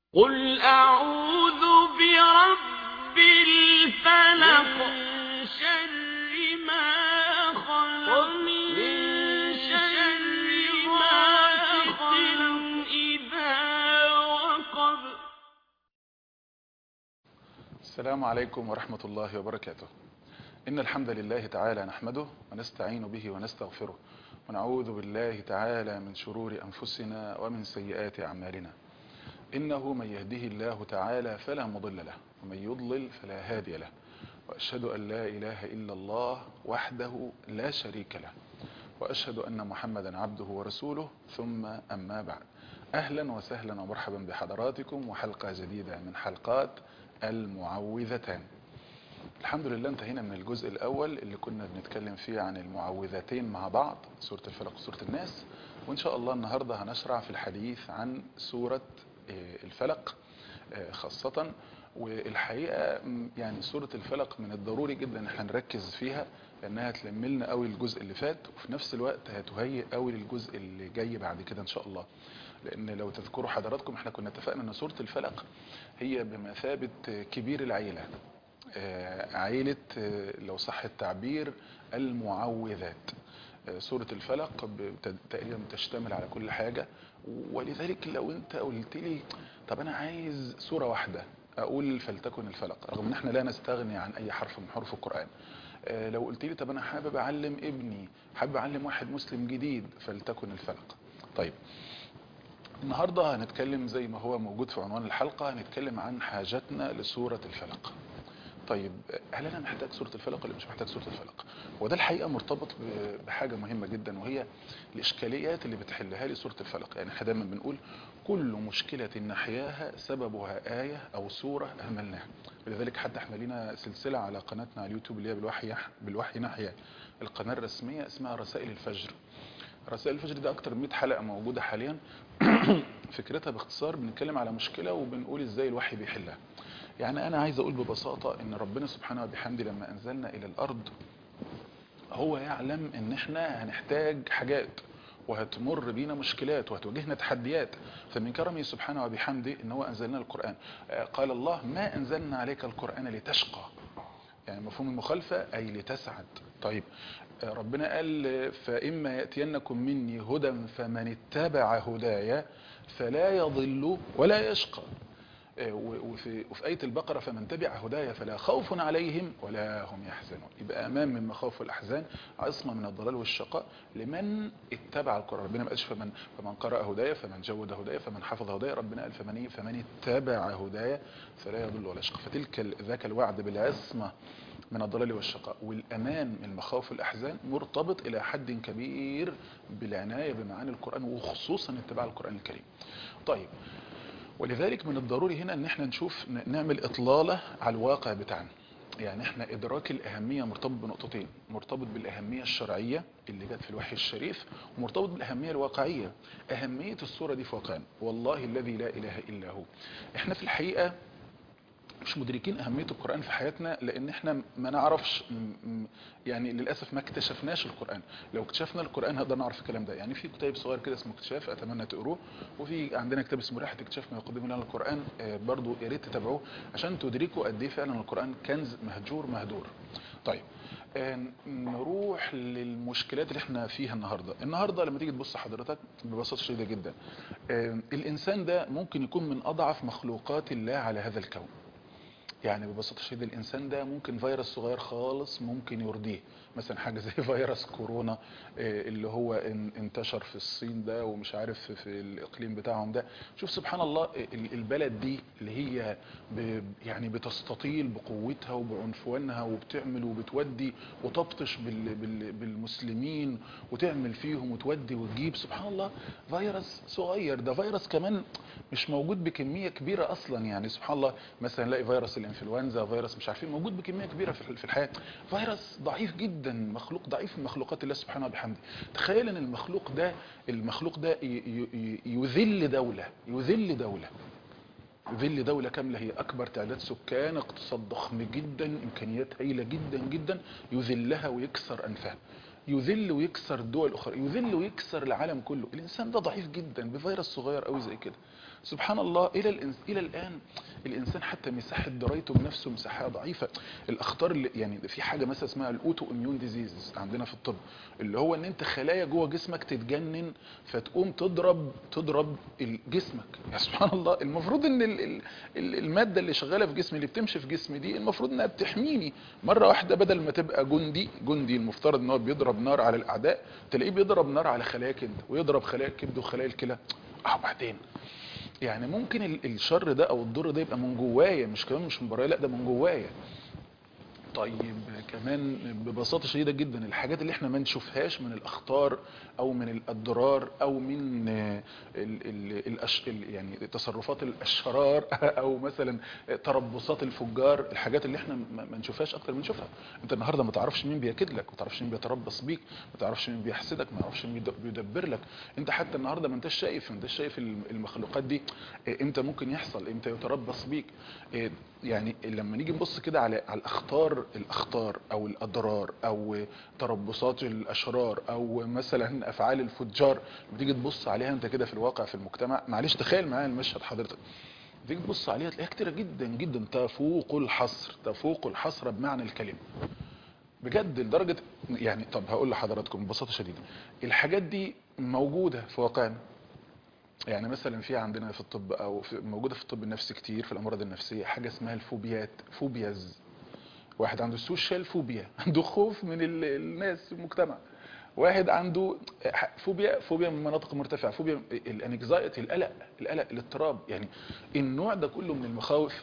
قل أعوذ برب الفلق من شر ما خلق من شر غاسق إذا وقب السلام عليكم ورحمة الله وبركاته إن الحمد لله تعالى نحمده ونستعين به ونستغفره ونعوذ بالله تعالى من شرور أنفسنا ومن سيئات أعمالنا إنه من يهده الله تعالى فلا مضل له ومن يضلل فلا هادي له وأشهد أن لا إله إلا الله وحده لا شريك له وأشهد أن محمدا عبده ورسوله ثم أما بعد أهلا وسهلا ومرحبا بحضراتكم وحلقة جديدة من حلقات المعوذتان الحمد لله انتهينا من الجزء الأول اللي كنا بنتكلم فيه عن المعوذتين مع بعض سورة الفلق وسورة الناس وإن شاء الله النهاردة هنشرع في الحديث عن سورة الفلق خاصة والحقيقة يعني سورة الفلق من الضروري جدا ان احنا نركز فيها لانها تلملنا قوي الجزء اللي فات وفي نفس الوقت هتهيئ قوي للجزء اللي جاي بعد كده ان شاء الله لان لو تذكروا حضراتكم احنا كنا اتفقنا ان سورة الفلق هي بمثابة كبير العيلة عيلة لو صح التعبير المعوذات سورة الفلق تقريبا تشتمل على كل حاجة ولذلك لو انت قلت لي طب انا عايز سورة واحدة اقول فلتكن الفلق رغم ان احنا لا نستغني عن اي حرف من حروف القرآن لو قلت لي طب انا حابب اعلم ابني حابب اعلم واحد مسلم جديد فلتكن الفلق طيب النهاردة هنتكلم زي ما هو موجود في عنوان الحلقة هنتكلم عن حاجتنا لسورة الفلق طيب هل انا محتاج سورة الفلق ولا مش محتاج سورة الفلق وده الحقيقة مرتبط بحاجة مهمة جدا وهي الاشكاليات اللي بتحلها لي سورة الفلق يعني احنا دايما بنقول كل مشكلة نحياها سببها آية او سورة اهملناها ولذلك حتى احنا لينا سلسلة على قناتنا على اليوتيوب اللي هي بالوحي بالوحي نحيا القناة الرسمية اسمها رسائل الفجر رسائل الفجر دي اكتر من 100 حلقة موجودة حاليا فكرتها باختصار بنتكلم على مشكلة وبنقول ازاي الوحي بيحلها يعني انا عايز اقول ببساطة ان ربنا سبحانه وبحمده لما انزلنا الى الارض هو يعلم ان احنا هنحتاج حاجات وهتمر بينا مشكلات وهتواجهنا تحديات فمن كرمه سبحانه وبحمده ان هو انزلنا القرآن قال الله ما انزلنا عليك القرآن لتشقى يعني مفهوم المخالفة اي لتسعد طيب ربنا قال فإما يأتينكم مني هدى فمن اتبع هدايا فلا يضل ولا يشقى وفي, وفي آية البقرة فمن تبع هدايا فلا خوف عليهم ولا هم يحزنون يبقى أمام من مخاوف والأحزان عصمة من الضلال والشقاء لمن اتبع القرآن ربنا ما قالش فمن, فمن قرأ هدايا فمن جود هدايا فمن حفظ هدايا ربنا قال فمن, فمن اتبع هدايا فلا يضل ولا يشقى فتلك ذاك الوعد بالعصمة من الضلال والشقاء والأمان من المخاوف والأحزان مرتبط إلى حد كبير بالعناية بمعاني القرآن وخصوصا اتباع القرآن الكريم طيب ولذلك من الضروري هنا ان احنا نشوف نعمل اطلالة على الواقع بتاعنا يعني احنا ادراك الاهمية مرتبط بنقطتين مرتبط بالاهمية الشرعية اللي جت في الوحي الشريف ومرتبط بالاهمية الواقعية اهمية الصورة دي في واقعنا والله الذي لا اله الا هو احنا في الحقيقة مش مدركين أهمية القرآن في حياتنا لأن احنا ما نعرفش يعني للأسف ما اكتشفناش القرآن لو اكتشفنا القرآن هنقدر نعرف الكلام ده يعني في كتاب صغير كده اسمه اكتشاف أتمنى تقروه وفي عندنا كتاب اسمه ريحة اكتشاف ما يقدم لنا القرآن برضو يا ريت تتابعوه عشان تدركوا قد ايه فعلا القرآن كنز مهجور مهدور طيب نروح للمشكلات اللي احنا فيها النهاردة النهاردة لما تيجي تبص حضرتك ببساطة شديدة جدا الإنسان ده ممكن يكون من أضعف مخلوقات الله على هذا الكون يعني ببساطة شديدة الإنسان ده ممكن فيروس صغير خالص ممكن يرضيه مثلا حاجة زي فيروس كورونا اللي هو انتشر في الصين ده ومش عارف في الإقليم بتاعهم ده شوف سبحان الله البلد دي اللي هي يعني بتستطيل بقوتها وبعنفوانها وبتعمل وبتودي وتبطش بالمسلمين وتعمل فيهم وتودي وتجيب سبحان الله فيروس صغير ده فيروس كمان مش موجود بكمية كبيرة أصلا يعني سبحان الله مثلا نلاقي فيروس الانفلونزا فيروس مش عارفين موجود بكمية كبيرة في الحياة فيروس ضعيف جدا مخلوق ضعيف من مخلوقات الله سبحانه وبحمده تخيل ان المخلوق ده المخلوق ده يذل دولة يذل دولة يذل دولة كاملة هي أكبر تعداد سكان اقتصاد ضخم جدا إمكانيات هائلة جدا جدا يذلها ويكسر أنفها يذل ويكسر الدول الأخرى يذل ويكسر العالم كله الإنسان ده ضعيف جدا بفيروس صغير قوي زي كده سبحان الله الى الإنس الى الان الانسان حتى مساحه درايته بنفسه مساحه ضعيفه الاخطار اللي يعني في حاجه مثلا اسمها الاوتو اميون ديزيز عندنا في الطب اللي هو ان انت خلايا جوه جسمك تتجنن فتقوم تضرب تضرب ال- جسمك يا سبحان الله المفروض ان ال- ال- ال- الماده اللي شغاله في جسمي اللي بتمشي في جسمي دي المفروض انها بتحميني مره واحده بدل ما تبقى جندي جندي المفترض ان هو بيضرب نار على الاعداء تلاقيه بيضرب نار على خلاياك انت ويضرب خلايا الكبد وخلايا الكلى اه بعدين يعني ممكن ال- الشر ده او الضر ده يبقى من جوايا مش كمان مش من برايا لا ده من جوايا طيب كمان ببساطة شديدة جدا الحاجات اللي احنا ما نشوفهاش من الاخطار او من الاضرار او من آه، ال ال الأش ال يعني تصرفات الاشرار او مثلا تربصات الفجار الحاجات اللي احنا ما ما نشوفهاش اكتر من نشوفها انت النهارده ما تعرفش مين بيكيد لك ما تعرفش مين بيتربص بيك ما تعرفش مين بيحسدك ما تعرفش مين بيد- بيدبر لك انت حتى النهارده ما انتش شايف ما انتش شايف الم- المخلوقات دي آه، امتى ممكن يحصل امتى يتربص بيك آه، يعني لما نيجي نبص كده على على الاخطار الاخطار او الاضرار او تربصات الاشرار او مثلا افعال الفجار لما تيجي تبص عليها انت كده في الواقع في المجتمع معلش تخيل معايا المشهد حضرتك تيجي تبص عليها تلاقيها كتيره جدا جدا تفوق الحصر تفوق الحصر بمعنى الكلمه بجد لدرجه يعني طب هقول لحضراتكم ببساطه شديده الحاجات دي موجوده في واقعنا يعني مثلا في عندنا في الطب او في موجوده في الطب النفسي كتير في الامراض النفسيه حاجه اسمها الفوبيات فوبياز واحد عنده سوشيال فوبيا عنده خوف من ال- الناس في المجتمع واحد عنده ح- فوبيا فوبيا من مناطق مرتفعه فوبيا الانكزايتي القلق القلق الاضطراب يعني النوع ده كله من المخاوف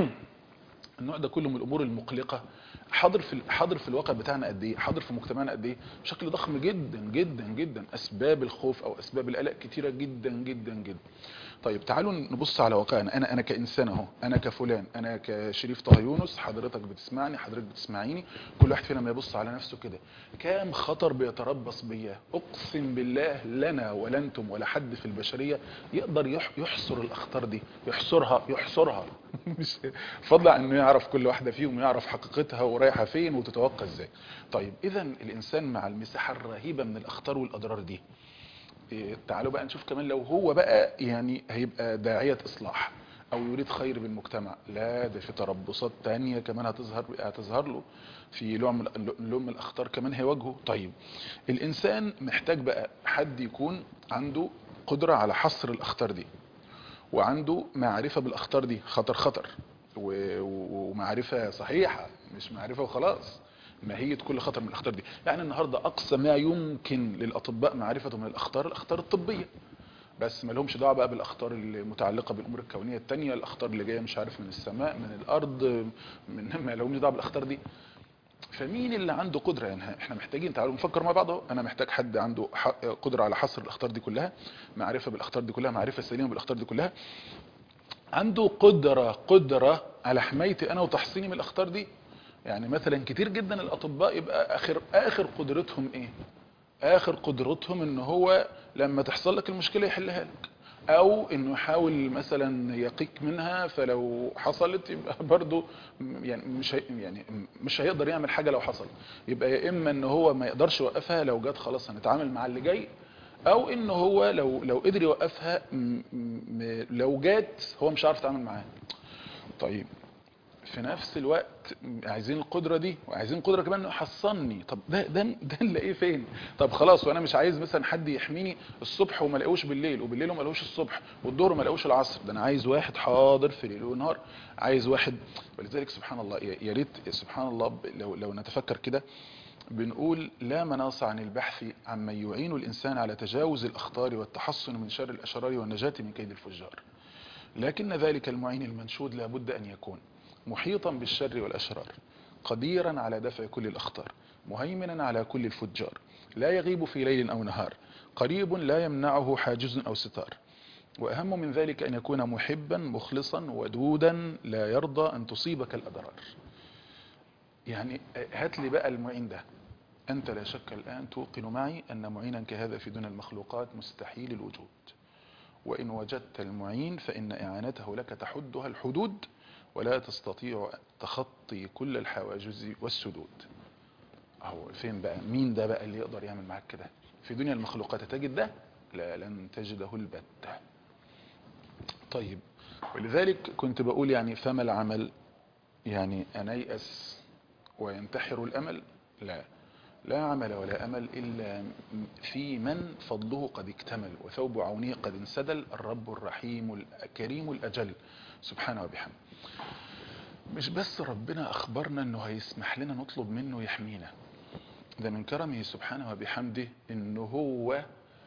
النوع ده كله من الامور المقلقه حاضر في حاضر في الواقع بتاعنا قد ايه حاضر في مجتمعنا قد ايه بشكل ضخم جدا جدا جدا اسباب الخوف او اسباب القلق كتيره جدا جدا جدا طيب تعالوا نبص على واقعنا انا انا كانسان اهو انا كفلان انا كشريف طه يونس حضرتك بتسمعني حضرتك بتسمعيني كل واحد فينا ما يبص على نفسه كده كام خطر بيتربص بيا اقسم بالله لنا ولا انتم ولا حد في البشريه يقدر يح- يحصر الاخطار دي يحصرها يحصرها مش فضلا انه يعرف كل واحده فيهم يعرف حقيقتها ورايحه فين وتتوقع ازاي طيب اذا الانسان مع المساحه الرهيبه من الاخطار والاضرار دي إيه، تعالوا بقى نشوف كمان لو هو بقى يعني هيبقى داعية إصلاح أو يريد خير بالمجتمع لا ده في تربصات تانية كمان هتظهر هتظهر له في نوع من نوع من الأخطار كمان هيواجهه طيب الإنسان محتاج بقى حد يكون عنده قدرة على حصر الأخطار دي وعنده معرفة بالأخطار دي خطر خطر و- و- ومعرفة صحيحة مش معرفة وخلاص ماهية كل خطر من الأخطار دي يعني النهاردة أقصى ما يمكن للأطباء معرفته من الأخطار الأخطار الطبية بس ما لهمش دعوه بقى بالاخطار المتعلقه بالامور الكونيه التانية الاخطار اللي جايه مش عارف من السماء من الارض من ما لهمش دعوه بالاخطار دي فمين اللي عنده قدره يعني احنا محتاجين تعالوا نفكر مع بعض اهو انا محتاج حد عنده ح- قدره على حصر الاخطار دي كلها معرفه بالاخطار دي كلها معرفه سليمه بالاخطار دي كلها عنده قدره قدره على حمايتي انا وتحصيني من الاخطار دي يعني مثلا كتير جدا الاطباء يبقى اخر اخر قدرتهم ايه اخر قدرتهم ان هو لما تحصل لك المشكله يحلها لك او انه يحاول مثلا يقيك منها فلو حصلت يبقى برضه يعني مش هي يعني مش هيقدر يعمل حاجه لو حصل يبقى يا اما ان هو ما يقدرش يوقفها لو جت خلاص هنتعامل مع اللي جاي او ان هو لو لو قدر يوقفها م- م- لو جات هو مش عارف يتعامل معاها طيب في نفس الوقت عايزين القدره دي وعايزين قدره كمان انه يحصني طب ده ده ده نلاقيه فين طب خلاص وانا مش عايز مثلا حد يحميني الصبح وما الاقوش بالليل وبالليل وما الاقوش الصبح والظهر ما الاقوش العصر ده انا عايز واحد حاضر في ليل ونهار عايز واحد ولذلك سبحان الله يا يا ريت سبحان الله ب- لو لو نتفكر كده بنقول لا مناص عن البحث عمن يعين الانسان على تجاوز الاخطار والتحصن من شر الاشرار والنجاه من كيد الفجار لكن ذلك المعين المنشود لابد أن يكون محيطا بالشر والأشرار قديرا على دفع كل الأخطار مهيمنا على كل الفجار لا يغيب في ليل أو نهار قريب لا يمنعه حاجز أو ستار وأهم من ذلك أن يكون محبا مخلصا ودودا لا يرضى أن تصيبك الأضرار يعني هات لي بقى المعين ده أنت لا شك الآن توقن معي أن معينا كهذا في دون المخلوقات مستحيل الوجود وإن وجدت المعين فإن إعانته لك تحدها الحدود ولا تستطيع تخطي كل الحواجز والسدود أهو فين بقى مين ده بقى اللي يقدر يعمل معاك كده في دنيا المخلوقات تجد ده لا لن تجده البتة طيب ولذلك كنت بقول يعني فما العمل يعني أن ييأس وينتحر الأمل لا لا عمل ولا أمل إلا في من فضله قد اكتمل وثوب عونه قد انسدل الرب الرحيم الكريم الأجل سبحانه وبحمده مش بس ربنا أخبرنا أنه هيسمح لنا نطلب منه يحمينا ده من كرمه سبحانه وبحمده أنه هو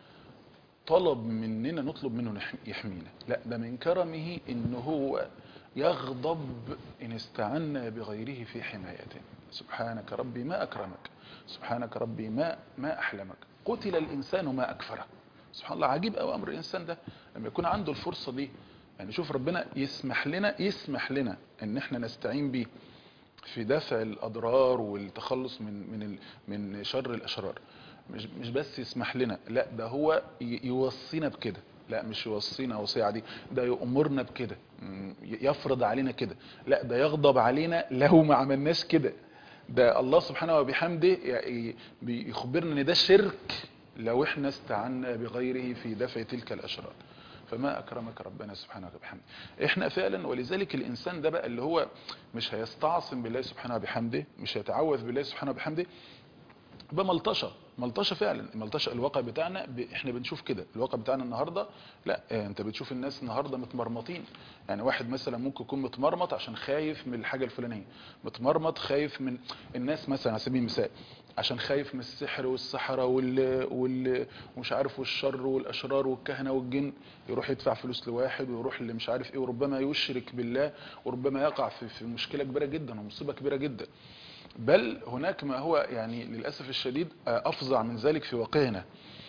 طلب مننا نطلب منه يحمينا لا ده من كرمه أنه هو يغضب إن استعنا بغيره في حمايته سبحانك ربي ما أكرمك سبحانك ربي ما ما أحلمك قتل الإنسان ما أكفره سبحان الله عجيب أو أمر الإنسان ده لما يكون عنده الفرصة دي يعني شوف ربنا يسمح لنا يسمح لنا ان احنا نستعين بيه في دفع الاضرار والتخلص من من من شر الاشرار مش مش بس يسمح لنا لا ده هو يوصينا بكده لا مش يوصينا وصيه عادي ده يأمرنا بكده يفرض علينا كده لا ده يغضب علينا لو ما عملناش كده ده الله سبحانه وبحمده بيخبرنا ان ده شرك لو احنا استعنا بغيره في دفع تلك الاشرار فما أكرمك ربنا سبحانه وبحمده احنا فعلا ولذلك الإنسان ده بقى اللي هو مش هيستعصم بالله سبحانه وبحمده مش هيتعوذ بالله سبحانه وبحمده بملطشة ملطشة فعلا ملطشة الواقع بتاعنا ب... احنا بنشوف كده الواقع بتاعنا النهاردة لا اه انت بتشوف الناس النهاردة متمرمطين يعني واحد مثلا ممكن يكون متمرمط عشان خايف من الحاجة الفلانية متمرمط خايف من الناس مثلا على سبيل المثال عشان خايف من السحر والسحرة وال... وال... ومش عارف والشر والاشرار والكهنة والجن يروح يدفع فلوس لواحد ويروح اللي مش عارف ايه وربما يشرك بالله وربما يقع في, في مشكلة كبيرة جدا ومصيبة كبيرة جدا بل هناك ما هو يعني للأسف الشديد أفظع من ذلك في واقعنا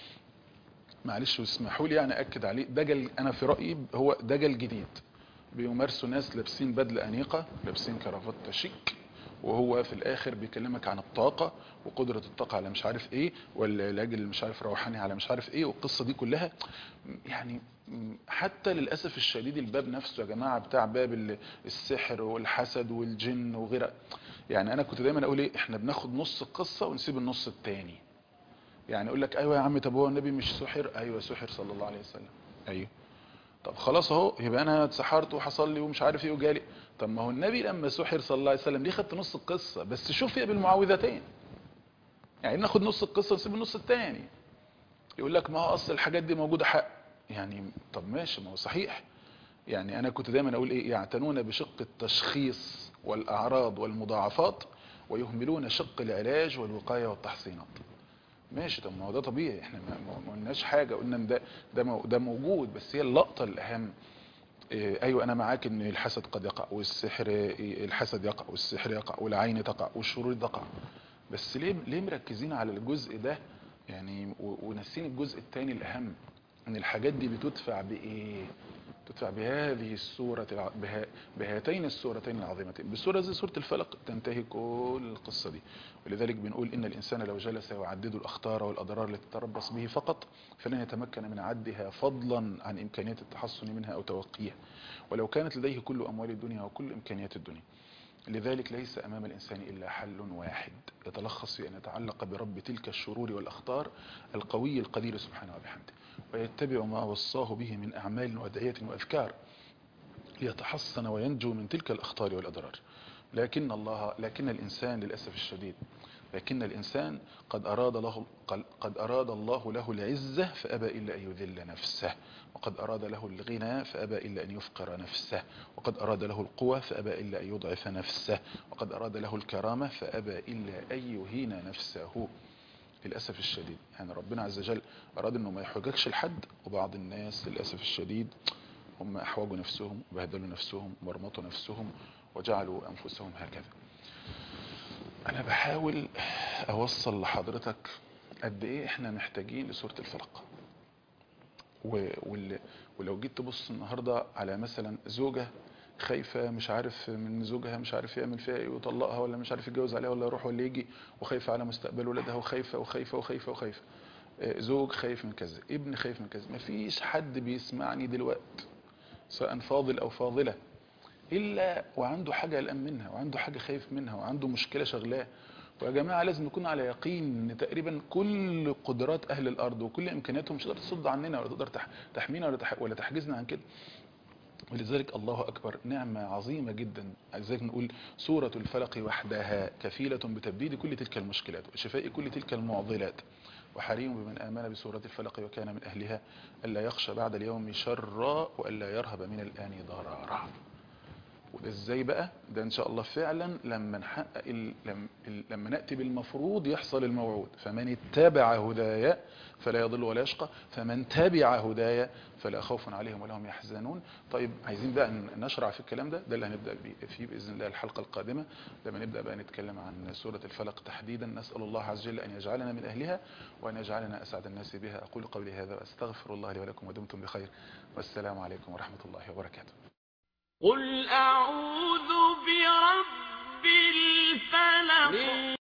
معلش واسمحوا لي يعني أكد عليه دجل أنا في رأيي هو دجل جديد بيمارسوا ناس لابسين بدل أنيقة لابسين كرافات شيك وهو في الآخر بيكلمك عن الطاقة وقدرة الطاقة على مش عارف ايه والعلاج اللي مش عارف روحاني على مش عارف ايه والقصة دي كلها يعني حتى للأسف الشديد الباب نفسه يا جماعة بتاع باب السحر والحسد والجن وغيرها يعني انا كنت دايما اقول ايه احنا بناخد نص القصة ونسيب النص التاني يعني اقول لك ايوه يا عم طب هو النبي مش سحر ايوه سحر صلى الله عليه وسلم ايوه طب خلاص اهو يبقى انا اتسحرت وحصل لي ومش عارف ايه وجالي طب ما هو النبي لما سحر صلى الله عليه وسلم ليه خدت نص القصة بس شوفي بالمعوذتين يعني ناخد نص القصة ونسيب النص التاني يقول لك ما هو اصل الحاجات دي موجودة حق يعني طب ماشي ما هو صحيح يعني انا كنت دايما اقول ايه يعتنون بشق التشخيص والاعراض والمضاعفات ويهملون شق العلاج والوقاية والتحصينات ماشي طب ما هو ده طبيعي احنا ما قلناش حاجة قلنا ان ده ده ده موجود بس هي اللقطة الاهم اه ايوه انا معاك ان الحسد قد يقع والسحر الحسد يقع والسحر يقع والعين تقع والشرور تقع بس ليه ليه مركزين على الجزء ده يعني وناسين الجزء الثاني الاهم ان الحاجات دي بتدفع بايه تدفع بهذه السورة بها بهاتين السورتين العظيمتين بالسورة زي سورة الفلق تنتهي كل القصة دي ولذلك بنقول إن الإنسان لو جلس يعدد الأخطار والأضرار التي تتربص به فقط فلن يتمكن من عدها فضلا عن إمكانية التحصن منها أو توقيها ولو كانت لديه كل أموال الدنيا وكل إمكانيات الدنيا لذلك ليس أمام الإنسان إلا حل واحد يتلخص في أن يتعلق برب تلك الشرور والأخطار القوي القدير سبحانه وبحمده ويتبع ما وصاه به من أعمال وأدعية وأذكار ليتحصن وينجو من تلك الأخطار والأضرار لكن الله لكن الإنسان للأسف الشديد لكن الإنسان قد أراد, له قد أراد الله له العزة فأبى إلا أن يذل نفسه وقد أراد له الغنى فأبى إلا أن يفقر نفسه وقد أراد له القوة فأبى إلا أن يضعف نفسه وقد أراد له الكرامة فأبى إلا أن يهين نفسه للأسف الشديد يعني ربنا عز وجل أراد أنه ما يحوجكش لحد وبعض الناس للأسف الشديد هم أحوجوا نفسهم وبهدلوا نفسهم ومرمطوا نفسهم وجعلوا أنفسهم هكذا أنا بحاول أوصل لحضرتك قد إيه إحنا محتاجين لسورة الفلق ولو جيت تبص النهاردة على مثلا زوجة خايفة مش عارف من زوجها مش عارف يعمل فيها ايه ويطلقها ولا مش عارف يتجوز عليها ولا يروح ولا يجي وخايفة على مستقبل ولادها وخايفة وخايفة وخايفة وخايفة زوج خايف من كذا ابن خايف من كذا مفيش حد بيسمعني دلوقتي سواء فاضل او فاضلة الا وعنده حاجة قلقان منها وعنده حاجة خايف منها وعنده مشكلة شغلاه ويا جماعة لازم نكون على يقين ان تقريبا كل قدرات اهل الارض وكل امكانياتهم مش تقدر تصد عننا ولا تقدر تحمينا ولا ولا تحجزنا عن كده ولذلك الله أكبر نعمة عظيمة جدا لذلك نقول سورة الفلق وحدها كفيلة بتبديد كل تلك المشكلات وشفاء كل تلك المعضلات وحريم بمن آمن بسورة الفلق وكان من أهلها ألا يخشى بعد اليوم شرا وألا يرهب من الآن ضرارا وده ازاي بقى ده ان شاء الله فعلا لما نحقق ال... لما... لما ناتي بالمفروض يحصل الموعود فمن اتبع هدايا فلا يضل ولا يشقى فمن تبع هدايا فلا خوف عليهم ولا هم يحزنون طيب عايزين بقى نشرع في الكلام ده ده اللي هنبدا فيه باذن الله الحلقه القادمه لما نبدا بقى نتكلم عن سوره الفلق تحديدا نسال الله عز وجل ان يجعلنا من اهلها وان يجعلنا اسعد الناس بها اقول قولي هذا واستغفر الله لي ولكم ودمتم بخير والسلام عليكم ورحمه الله وبركاته قل أعوذ برب الفلق